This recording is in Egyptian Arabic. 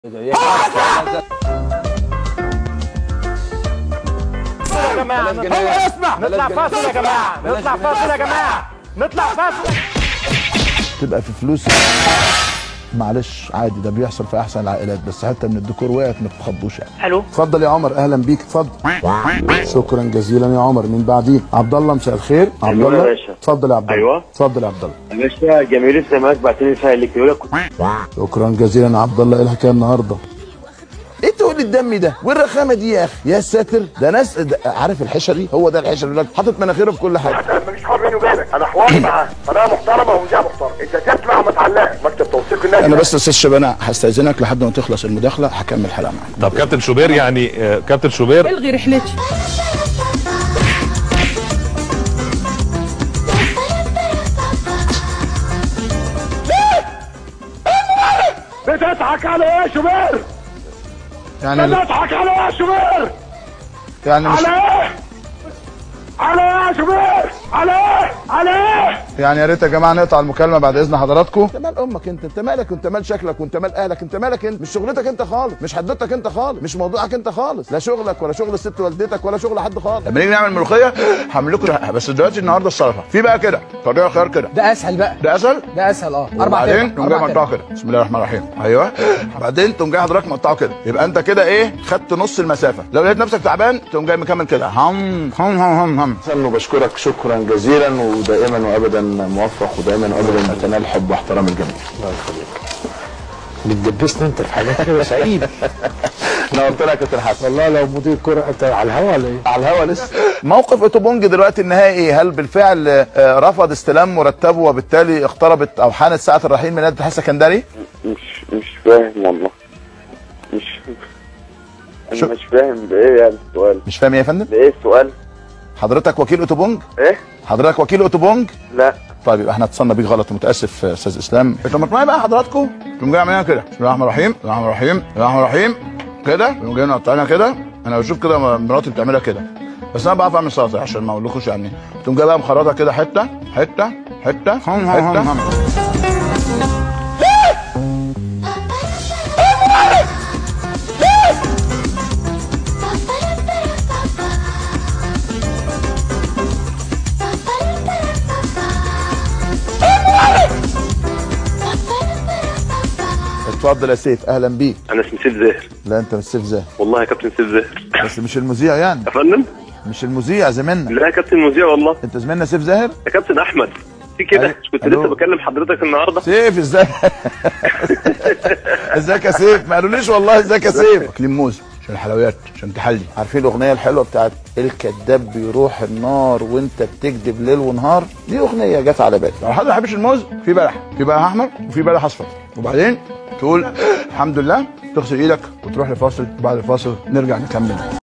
يا جماعه بلاش هو جنيه. اسمع بلاش نطلع جنيه. فاصل يا جماعه بلاش نطلع جنيه. فاصل يا جماعه نطلع فاصل تبقى في فلوس معلش عادي ده بيحصل في احسن العائلات بس حتى من الديكور وقعت ما تتخضوش يعني الو اتفضل يا عمر اهلا بيك اتفضل شكرا جزيلا يا عمر من بعدين عبد الله مساء الخير عبد أيوة يا الله باشا. اتفضل يا عبد الله أيوة. اتفضل يا عبد الله يا باشا جميل السماك بعتني رساله لك يقول لك شكرا جزيلا يا عبد الله ايه الحكايه النهارده ايه تقول لي الدم ده والرخامه دي يا اخي يا ساتر ده ناس ده عارف الحشري هو ده الحشري اللي حاطط مناخيره في كل حاجه انا ماليش حوار بيني وبينك انا حواري معاه قناه محترمه ومذيع محترم انت تسمع وما تعلقش مكتب توثيق الناس انا بس يا استاذ شبانه هستاذنك لحد ما تخلص المداخله هكمل الحلقه معاك طب كابتن شوبير يعني آه، كابتن شوبير الغي رحلتي بتضحك على ايه يا شوبير يعني بتضحك على ايه يا شوبير يعني مش على ايه على ايه يا شوبير على ايه على ايه يعني يا ريت يا جماعه نقطع المكالمه بعد اذن حضراتكم انت مال امك انت انت مالك وانت مال شكلك وانت مال اهلك انت مالك انت مش شغلتك انت خالص مش حدوتك انت خالص مش موضوعك انت خالص لا شغلك ولا شغل ست والدتك ولا شغل حد خالص لما نيجي نعمل ملوخيه هعمل لكم بس دلوقتي النهارده السلطه في بقى كده طريقه خيار كده ده اسهل بقى ده اسهل ده اسهل اه اربع وبعدين تقوم جاي اربع مقطعه كده بسم الله الرحمن الرحيم ايوه بعدين تقوم جاي حضرتك مقطعه كده يبقى انت كده ايه خدت نص المسافه لو لقيت نفسك تعبان تقوم جاي مكمل كده هم هم هم هم هم حسن وبشكرك شكرا جزيلا ودائما وابدا موفق ودائما وابدا تنال حب واحترام الجميع بتدبسني انت في حاجات كده سعيد انا قلت لك يا كابتن حسن والله لو مدير كرة انت على الهوا ولا ايه؟ على الهوا لسه موقف اوتوبونج دلوقتي النهائي ايه؟ هل بالفعل آه، رفض استلام مرتبه وبالتالي اقتربت او حانت ساعه الرحيل من نادي الاتحاد السكندري؟ مش مش فاهم والله مش شو- انا مش فاهم بايه يعني السؤال مش فاهم إيه يا فندم؟ بايه السؤال حضرتك وكيل اوتوبونج؟ ايه حضرتك وكيل اوتوبونج؟ لا طيب يبقى احنا اتصلنا بيك غلط ومتاسف آه، استاذ اسلام لما تسمعي بقى حضراتكم تقوم جاي عاملينها كده بسم الله الرحمن الرحيم بسم الله الرحمن الرحيم بسم الله الرحمن الرحيم كده تقوم جاي مقطعينها كده انا بشوف كده مراتي بتعملها كده بس انا بعرف اعمل سلطه عشان ما اقولكوش يعني تقوم جاي بقى مخرطها كده حته حته حته حته اتفضل يا سيف اهلا بيك انا اسمي سيف زاهر لا انت مش سيف زاهر والله يا كابتن سيف زاهر بس مش المذيع يعني يا فندم مش المذيع زميلنا لا يا كابتن مذيع والله انت زميلنا سيف زاهر يا كابتن احمد في كده أيوة. مش كنت ألو. لسه بكلم حضرتك النهارده سيف ازاي ازيك يا سيف ما قالوليش والله ازيك يا سيف واكلين موز عشان الحلويات عشان تحلي عارفين الاغنيه الحلوه بتاعت الكذاب بيروح النار وانت بتكذب ليل ونهار دي اغنيه جت على بالي لو حد ما يحبش الموز في بلح في بلح احمر وفي بلح اصفر وبعدين تقول الحمد لله تغسل ايدك وتروح لفاصل وبعد الفاصل نرجع نكمل